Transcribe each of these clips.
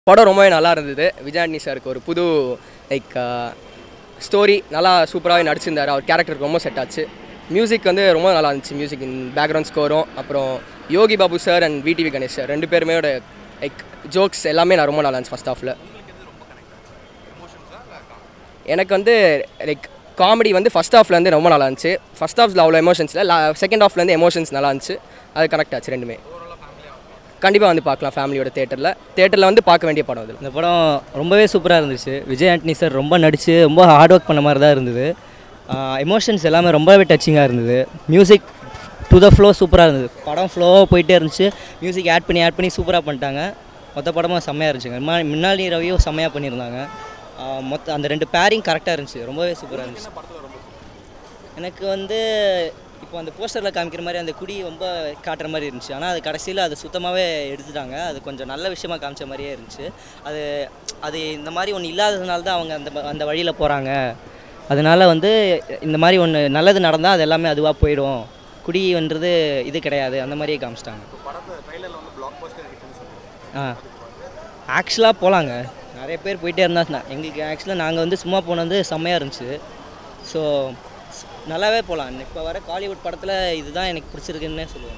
படம் ரொம்பவே நல்லா இருந்தது விஜய் ஆண்டனி சாருக்கு ஒரு புது லைக் ஸ்டோரி நல்லா சூப்பராகவே நடிச்சிருந்தார் அவர் கேரக்டருக்கு ரொம்ப செட் ஆச்சு மியூசிக் வந்து ரொம்ப நல்லா இருந்துச்சு மியூசிக் பேக்ரவுண்ட் ஸ்கோரும் அப்புறம் Yogi Babu sir and VTV Ganesh sir ரெண்டு பேருமே லைக் ஜோக்ஸ் எல்லாமே நான் ரொம்ப நல்லா இருந்துச்சு ஃபஸ்ட் ஹாஃபில் எனக்கு வந்து லைக் காமெடி வந்து ஃபஸ்ட் ஹாஃப்ல வந்து ரொம்ப நல்லா இருந்துச்சு ஃபஸ்ட் ஹாஃப்ல அவ்வளோ எமோஷன்ஸில் செகண்ட் ஹாஃப்லேருந்து எமோஷன்ஸ் நல்லா இருந்துச்சு அது கனெக்ட் ஆச்சு ரெண்டுமே கண்டிப்பாக வந்து பார்க்கலாம் ஃபேமிலியோட தேட்டரில் தேட்டரில் வந்து பார்க்க வேண்டிய படம் இது இந்த படம் ரொம்பவே சூப்பராக இருந்துச்சு விஜய் ஆண்டனி சார் ரொம்ப நடித்து ரொம்ப ஹார்ட் ஒர்க் பண்ண மாதிரி தான் இருந்தது எமோஷன்ஸ் எல்லாமே ரொம்பவே டச்சிங்காக இருந்தது மியூசிக் டு த ஃப்ளோ சூப்பராக இருந்தது படம் ஃப்ளோவாக போயிட்டே இருந்துச்சு மியூசிக் ஆட் பண்ணி ஆட் பண்ணி சூப்பராக பண்ணிட்டாங்க மொத்த படமும் செம்மையாக இருந்துச்சுங்க முன்னா- முன்னாடி ரவியும் செம்மையாக பண்ணியிருந்தாங்க ஆஹ் மொத்த அந்த ரெண்டு பேரிங் கரெக்டாக இருந்துச்சு ரொம்பவே சூப்பராக இருந்துச்சு எனக்கு வந்து இப்போ அந்த போஸ்டரில் காமிக்கிற மாதிரி அந்த குடி ரொம்ப காட்டுற மாதிரி இருந்துச்சு ஆனால் அது கடைசியில் அது சுத்தமாகவே எடுத்துட்டாங்க அது கொஞ்சம் நல்ல விஷயமா காமிச்ச மாதிரியே இருந்துச்சு அது அது இந்த மாதிரி ஒன்று இல்லாததுனால தான் அவங்க அந்த ப- அந்த வழியில் போகிறாங்க அதனால வந்து இந்த மாதிரி ஒன்று நல்லது நடந்தால் அது எல்லாமே அதுவாக போயிடும் குடின்றது இது கிடையாது அந்த மாதிரியே காமிச்சிட்டாங்க ஆ ஆக்சுவலாக போகலாங்க நிறைய பேர் போயிட்டே இருந்தா எங்களுக்கு ஆக்சுவலாக நாங்கள் வந்து சும்மா போனது செம்மையாக இருந்துச்சு ஸோ நல்லாவே போகலாம் இப்போ வர காலிவுட் படத்தில் இதுதான் எனக்கு பிடிச்சிருக்குன்னே சொல்லுவேன்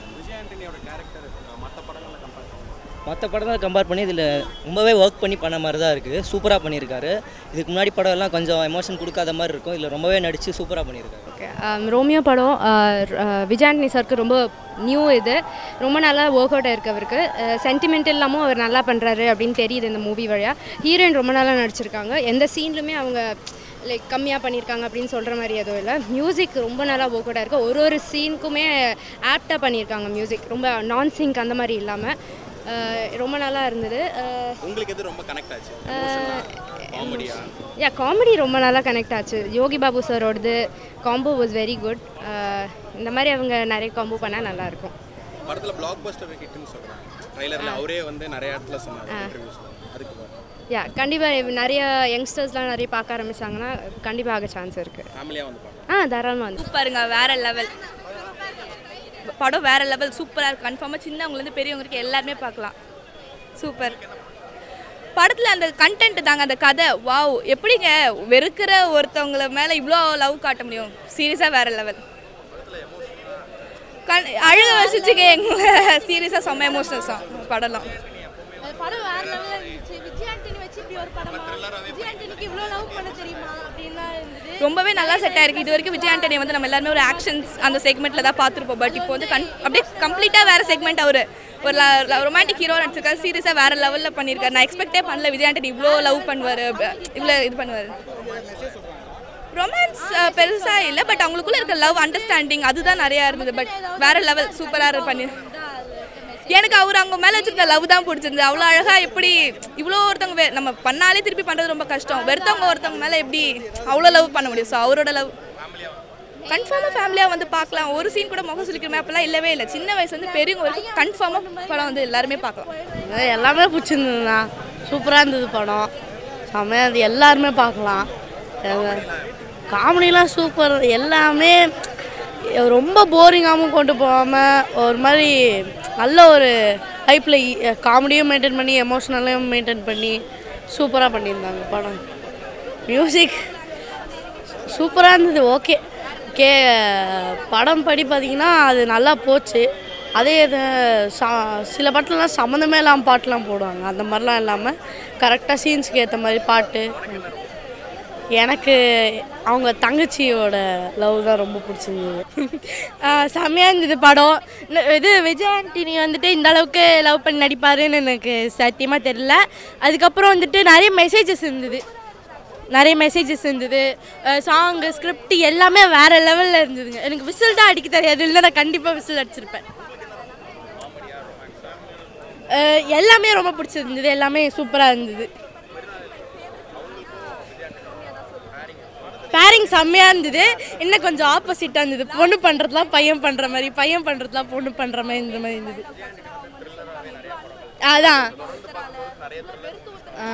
மற்ற படங்களை கம்பேர் பண்ணி இதில் ரொம்பவே ஒர்க் பண்ணி பண்ண மாதிரி தான் இருக்குது சூப்பராக பண்ணியிருக்காரு இதுக்கு முன்னாடி படம் எல்லாம் கொஞ்சம் எமோஷன் கொடுக்காத மாதிரி இருக்கும் இதில் ரொம்பவே நடித்து சூப்பராக பண்ணியிருக்காரு ஓகே ரோமியோ படம் விஜய் ஆண்டனி சாருக்கு ரொம்ப நியூ இது ரொம்ப நல்லா ஒர்க் அவுட் ஆயிருக்கு அவருக்கு சென்டிமெண்டல் இல்லாமல் அவர் நல்லா பண்ணுறாரு அப்படின்னு தெரியுது இந்த மூவி வழியாக ஹீரோயின் ரொம்ப நல்லா நடிச்சிருக்காங்க எந்த சீன்லுமே அவங்க லைக் கம்மியாக பண்ணியிருக்காங்க அப்படின்னு சொல்கிற மாதிரி எதுவும் இல்லை மியூசிக் ரொம்ப நல்லா ஒர்க் அவுட் ஆயிருக்கு ஒரு ஒரு சீனுக்குமே ஆப்டாக பண்ணியிருக்காங்க மியூசிக் ரொம்ப நான் சிங்க் அந்த மாதிரி இல்லாமல் ரொம்ப நல்லா இருந்தது அஹ், உங்களுக்கு எது ரொம்ப கனெக்ட் ஆச்சு காமெடியா யா காமெடி ரொம்ப நல்லா கனெக்ட் ஆச்சு யோகி பாபு சாரோடது காம்போ வாஸ் வெரி குட் இந்த மாதிரி அவங்க நிறைய காம்போ பண்ணால் நல்லாயிருக்கும் படத்துல பிளாக் பஸ்டர் ஹிட்னு சொல்றாங்க ட்ரைலர்ல அவரே வந்து நிறைய இடத்துல சொன்னாரு இன்டர்வியூஸ்ல அதுக்கு பாரு. யா கண்டிப்பாக நிறைய யங்ஸ்டர்ஸ்லாம் நிறைய பார்க்க ஆரம்பிச்சாங்கன்னா கண்டிப்பாக ஆக சான்ஸ் இருக்குது ஃபேமிலியா வந்து பாருங்க ஆ தாராளமாக வந்து சூப்பருங்க வேற லெவல் படம் வேற லெவல் சூப்பராக இருக்கு கன்ஃபார்மாக சின்னவங்கலேருந்து பெரியவங்களுக்கு எல்லாருமே பார்க்கலாம் சூப்பர் படத்தில் அந்த கண்டென்ட் தாங்க அந்த கதை வாவ் எப்படிங்க வெறுக்கிற ஒருத்தவங்கள மேலே இவ்வளோ லவ் காட்ட முடியும் சீரியஸாக வேற லெவல் கண் அழுக வசிச்சுங்க எங்களை சீரியஸாக செம்ம எமோஷனல் சாங் படம்லாம் படம் வேற லெவலில் இருந்துச்சு விஜய் ஆண்டனி வச்சு இப்படி ஒரு படமா விஜய் ஆண்டனிக்கு இவ்வளோ லவ் பண்ண தெரியுமா அப்படின்லாம் இருந்தது ரொம்பவே நல்லா செட் ஆயிருக்கு இது வரைக்கும் விஜய் ஆண்டனி வந்து நம்ம எல்லாருமே ஒரு ஆக்ஷன்ஸ் அந்த செக்மெண்ட்ல தான் பார்த்துருப்போம் பட் இப்போ வந்து கண் அப்படியே கம்ப்ளீட்டாக வேற செக்மெண்ட் அவர் ஒரு ரொமான்டிக் ஹீரோ நடிச்சிருக்காரு சீரியஸாக வேற லெவலில் பண்ணியிருக்காரு நான் எக்ஸ்பெக்டே பண்ணல விஜய் ஆண்டனி இவ்வளோ லவ் பண்ணுவார் இவ்வளோ இது பண்ணுவார் ரொமான்ஸ் பெருசாக இல்லை பட் அவங்களுக்குள்ள இருக்க லவ் அண்டர்ஸ்டாண்டிங் அதுதான் நிறையா இருந்தது பட் வேற லெவல் சூப்பராக பண்ணி எனக்கு அவர் அவங்க மேலே வச்சிருக்க லவ் தான் பிடிச்சிருந்தது அவ்வளோ அழகாக எப்படி இவ்வளோ ஒருத்தவங்க வே- நம்ம பண்ணாலே திருப்பி பண்ணுறது ரொம்ப கஷ்டம் வெறுத்தவங்க ஒருத்தவங்க மேலே எப்படி அவ்வளோ லவ் பண்ண முடியும் ஸோ அவரோட லவ் கன்ஃபார்மாக ஃபேமிலியாக வந்து பார்க்கலாம் ஒரு சீன் கூட முகம் சுளிக்கிற அப்பெல்லாம் இல்லவே இல்லை சின்ன வயசு வந்து பெரியவங்க வரைக்கும் கன்ஃபார்மாக படம் வந்து எல்லாருமே பார்க்கலாம் எல்லாமே பிடிச்சிருந்ததுண்ணா சூப்பராக இருந்தது படம் செம்மையாக இருந்தது எல்லாருமே பார்க்கலாம் காமெடிலாம் சூப்பர் எல்லாமே ரொம்ப போரிங்காகவும் கொண்டு போகாமல் ஒரு மாதிரி நல்ல ஒரு ஹைப்பில் காமெடியும் மெயின்டைன் பண்ணி எமோஷ்னலையும் மெயின்டைன் பண்ணி சூப்பராக பண்ணியிருந்தாங்க படம் மியூசிக் சூப்பராக இருந்தது ஓகே கே படம் படி பார்த்தீங்கன்னா அது நல்லா போச்சு அதே இது ச- சில படத்துலலாம் சம்மந்தமே இல்லாமல் பாட்டுலாம் போடுவாங்க அந்த மாதிரிலாம் இல்லாமல் கரெக்டாக சீன்ஸ்க்கு ஏற்ற மாதிரி பாட்டு எனக்கு அவங்க தங்கச்சியோட லவ் தான் ரொம்ப பிடிச்சிருந்தது செம்மையாக இருந்தது படம் இந்த- இது விஜய் ஆண்டனி வந்துட்டு இந்த அளவுக்கு லவ் பண்ணி நடிப்பாருன்னு எனக்கு சத்தியமாக தெரியல அதுக்கப்புறம் வந்துட்டு நிறைய மெசேஜஸ் இருந்தது நிறைய மெசேஜஸ் இருந்தது சாங்கு ஸ்கிரிப்ட் எல்லாமே வேற லெவலில் இருந்ததுங்க எனக்கு விசில் தான் அடிக்க தெரியாது இல்லை நான் கண்டிப்பாக விசில் அடிச்சிருப்பேன் அஹ் எல்லாமே ரொம்ப பிடிச்சிருந்தது எல்லாமே சூப்பராக இருந்தது பேரிங் செம்மையாக இருந்தது இன்னும் கொஞ்சம் ஆப்போசிட்டாக இருந்தது பொண்ணு பண்ணுறதுலாம் பையன் பண்ணுற மாதிரி பையன் பண்ணுறதுலாம் பொண்ணு பண்ணுற மாதிரி இந்த மாதிரி இருந்தது அதான் ஆ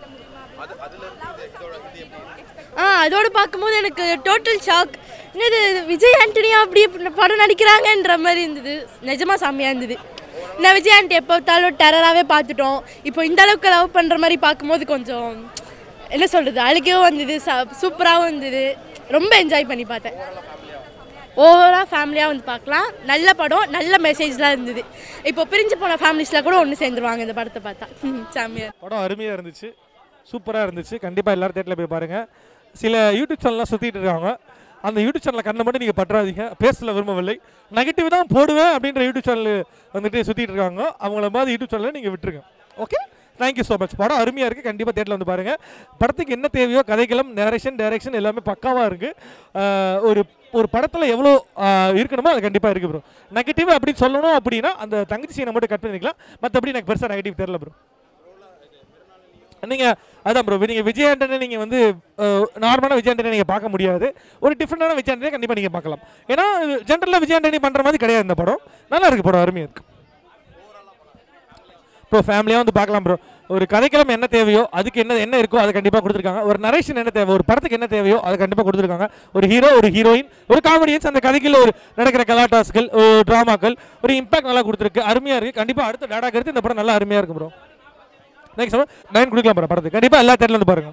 ஆ அதோட பார்க்கும்போது எனக்கு டோட்டல் ஷாக் என்னது விஜய் ஆண்டனியா அப்படி இப்படி படம் நடிக்கிறாங்கன்ற மாதிரி இருந்தது நிஜமாக செம்மையாக இருந்தது நான் விஜய் ஆண்டி எப்போ பார்த்தாலும் டெரராகவே பார்த்துட்டோம் இப்போ இந்த அளவுக்கு லவ் பண்ணுற மாதிரி பார்க்கும்போது கொஞ்சம் என்ன சொல்கிறது அழுகையும் வந்தது சூப்பராகவும் இருந்தது ரொம்ப என்ஜாய் பண்ணி பார்த்தேன் ஓவராக ஃபேமிலியாக வந்து பார்க்கலாம் நல்ல படம் நல்ல மெசேஜ்லாம் இருந்தது இப்போ பிரிஞ்சு போன ஃபேமிலிஸில் கூட ஒன்று சேர்ந்துருவாங்க இந்த படத்தை பார்த்தா சாமியார் படம் அருமையாக இருந்துச்சு சூப்பராக இருந்துச்சு கண்டிப்பாக எல்லாரும் தேட்டரில் போய் பாருங்கள் சில யூடியூப் சேனல்லாம் சுற்றிட்டு இருக்காங்க அந்த யூடியூப் சேனலில் கண்ணை மட்டும் நீங்கள் பற்றாதீங்க பேசல விரும்பவில்லை நெகட்டிவ் தான் போடுவேன் அப்படின்ற யூடியூப் சேனல் வந்துட்டு சுற்றிட்டு இருக்காங்க அவங்கள மாதிரி யூடியூப் சேனலை நீங்கள் விட்டுருங்க ஓகே தேங்க்யூ ஸோ மச் படம் அருமையாக இருக்குது கண்டிப்பாக தேட்டரில் வந்து பாருங்கள் படத்துக்கு என்ன தேவையோ கதைக்களம் நேரேஷன் டைரக்ஷன் எல்லாமே பக்காவாக இருக்குது ஒரு ஒரு படத்தில் எவ்வளோ ஆஹ், இருக்கணுமோ அது கண்டிப்பாக இருக்குது ப்ரோ நெகட்டிவ் அப்படின்னு சொல்லணும் அப்படின்னா அந்த தங்கச்சி சீனை மட்டும் கட் பண்ணிக்கலாம் மற்றபடி எனக்கு பெருசாக நெகட்டிவ் தெரியல ப்ரோ நீங்கள் அதான் ப்ரோ நீங்கள் விஜய் ஆண்டனை நீங்கள் வந்து நார்மலான விஜய் ஆண்டனை நீங்கள் பார்க்க முடியாது ஒரு டிஃப்ரெண்டான விஜய் ஆண்டனை கண்டிப்பாக நீங்கள் பார்க்கலாம் ஏன்னா ஜென்ரலாக விஜய் ஆண்டனி பண்ணுற மாதிரி கிடையாது இந்த படம் நல்லா இருக்கு படம் அருமையாக இருக்கு ப்ரோ ஃபேமிலியாக வந்து பார்க்கலாம் ப்ரோ ஒரு கதைக்களம் என்ன தேவையோ அதுக்கு என்ன என்ன இருக்கோ அதை கண்டிப்பாக கொடுத்துருக்காங்க ஒரு நரேஷன் என்ன தேவை ஒரு படத்துக்கு என்ன தேவையோ அதை கண்டிப்பாக கொடுத்துருக்காங்க ஒரு ஹீரோ ஒரு ஹீரோயின் ஒரு காமெடியன்ஸ் அந்த கதைக்குள்ள ஒரு நடக்கிற கலாட்டாஸ்கள் ஒரு ட்ராமாக்கள் ஒரு இம்பாக்ட் நல்லா கொடுத்துருக்கு அருமையாக இருக்குது கண்டிப்பாக அடுத்த டாடா கருத்து இந்த படம் நல்லா அருமையாக இருக்கும் ப்ரோ நெக்ஸ்ட் நைன் கொடுக்கலாம் ப்ரோ படத்துக்கு கண்டிப்பாக எல்லா தேட்டர்ல இருந்து பாருங்க